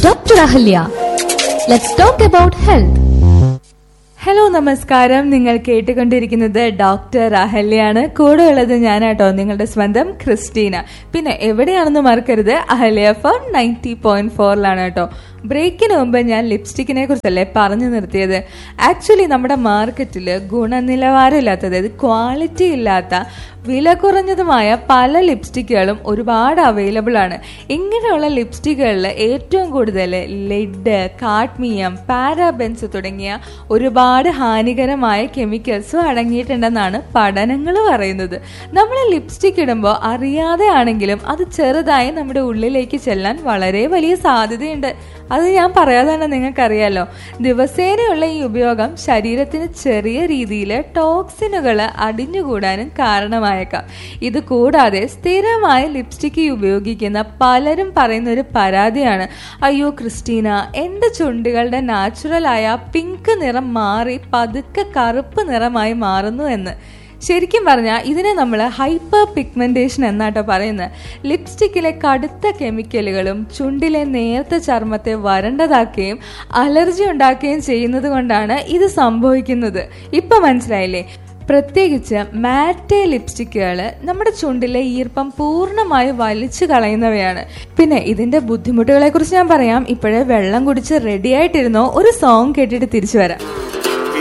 Dr. Ahalya. Let's talk about health. Hello നമസ്കാരം നിങ്ങൾ കേട്ടുകൊണ്ടിരിക്കുന്നത് ഡോക്ടർ അഹല്യാണ് കൂടെ ഉള്ളത് ഞാനാട്ടോ നിങ്ങളുടെ സ്വന്തം ക്രിസ്റ്റീന പിന്നെ എവിടെയാണെന്ന് മറക്കരുത് അഹല്യ ഫോർ നയൻറ്റി പോയിന്റ് ഫോറിലാണ് കേട്ടോ ബ്രേക്കിന് മുമ്പ് ഞാൻ ലിപ്സ്റ്റിക്കിനെ കുറിച്ചല്ലേ പറഞ്ഞു നിർത്തിയത് ആക്ച്വലി നമ്മുടെ മാർക്കറ്റിൽ ഗുണനിലവാരമില്ലാത്ത അതായത് ക്വാളിറ്റി ഇല്ലാത്ത വില കുറഞ്ഞതുമായ പല ലിപ്സ്റ്റിക്കുകളും ഒരുപാട് അവൈലബിൾ ആണ് ഇങ്ങനെയുള്ള ലിപ്സ്റ്റിക്കുകളിൽ ഏറ്റവും കൂടുതൽ ലെഡ് കാഡ്മിയം പാരാബെൻസ് തുടങ്ങിയ ഒരുപാട് ഹാനികരമായ കെമിക്കൽസും അടങ്ങിയിട്ടുണ്ടെന്നാണ് പഠനങ്ങൾ പറയുന്നത് നമ്മൾ ലിപ്സ്റ്റിക് ഇടുമ്പോൾ അറിയാതെ ആണെങ്കിലും അത് ചെറുതായി നമ്മുടെ ഉള്ളിലേക്ക് ചെല്ലാൻ വളരെ വലിയ സാധ്യതയുണ്ട് അത് ഞാൻ പറയാതെ തന്നെ നിങ്ങൾക്കറിയാലോ ദിവസേനയുള്ള ഈ ഉപയോഗം ശരീരത്തിന് ചെറിയ രീതിയിൽ ടോക്സിനുകൾ അടിഞ്ഞുകൂടാനും കാരണമായേക്കാം ഇത് കൂടാതെ സ്ഥിരമായി ലിപ്സ്റ്റിക് ഉപയോഗിക്കുന്ന പലരും പറയുന്ന ഒരു പരാതിയാണ് അയ്യോ ക്രിസ്റ്റീന എൻ്റെ ചുണ്ടുകളുടെ നാച്ചുറലായ പിങ്ക് നിറം മാറി പതുക്കെ കറുപ്പ് നിറമായി മാറുന്നു എന്ന് ശരിക്കും പറഞ്ഞാൽ ഇതിനെ നമ്മൾ ഹൈപ്പർ പിഗ്മെന്റേഷൻ എന്നാട്ടോ പറയുന്നത് ലിപ്സ്റ്റിക്കിലെ കടുത്ത കെമിക്കലുകളും ചുണ്ടിലെ നേർത്ത ചർമ്മത്തെ വരണ്ടതാക്കുകയും അലർജി ഉണ്ടാക്കുകയും ചെയ്യുന്നത് കൊണ്ടാണ് ഇത് സംഭവിക്കുന്നത് ഇപ്പൊ മനസ്സിലായില്ലേ പ്രത്യേകിച്ച് മാറ്റെ ലിപ്സ്റ്റിക്കുകൾ നമ്മുടെ ചുണ്ടിലെ ഈർപ്പം പൂർണ്ണമായി വലിച്ചു കളയുന്നവയാണ് പിന്നെ ഇതിന്റെ ബുദ്ധിമുട്ടുകളെ കുറിച്ച് ഞാൻ പറയാം ഇപ്പോഴേ വെള്ളം കുടിച്ച് റെഡി ആയിട്ടിരുന്നോ ഒരു സോങ് കേട്ടിട്ട് തിരിച്ചു വരാം